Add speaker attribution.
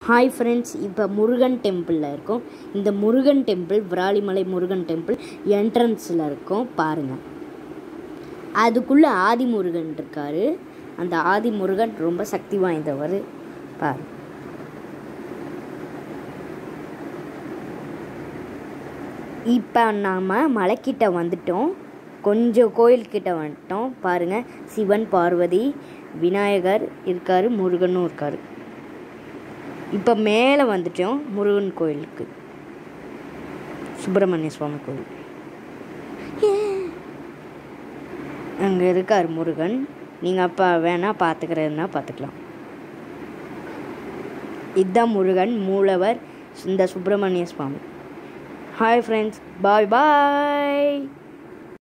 Speaker 1: hi friends இப்போ முருகன் டெம்பிளில் இருக்கோம் இந்த முருகன் டெம்பிள் விராலிமலை முருகன் டெம்பிள் என்ட்ரன்ஸில் இருக்கும் பாருங்கள் அதுக்குள்ளே ஆதி முருகன் இருக்கார் அந்த ஆதி முருகன் ரொம்ப சக்தி வாய்ந்தவர் பாரு இப்போ நாம் மலைக்கிட்ட வந்துட்டோம் கொஞ்சம் கோயில்கிட்ட வந்துட்டோம் பாருங்கள் சிவன் பார்வதி விநாயகர் இருக்கார் முருகனும் இருக்கார் இப்போ மேலே வந்துட்டோம் முருகன் கோயிலுக்கு சுப்பிரமணிய சுவாமி கோயில் அங்கே இருக்கார் முருகன் நீங்கள் அப்போ வேணால் பார்த்துக்கிறதுனா பார்த்துக்கலாம் இதுதான் முருகன் மூலவர் இந்த Subramanya Swamy hi friends bye பாய்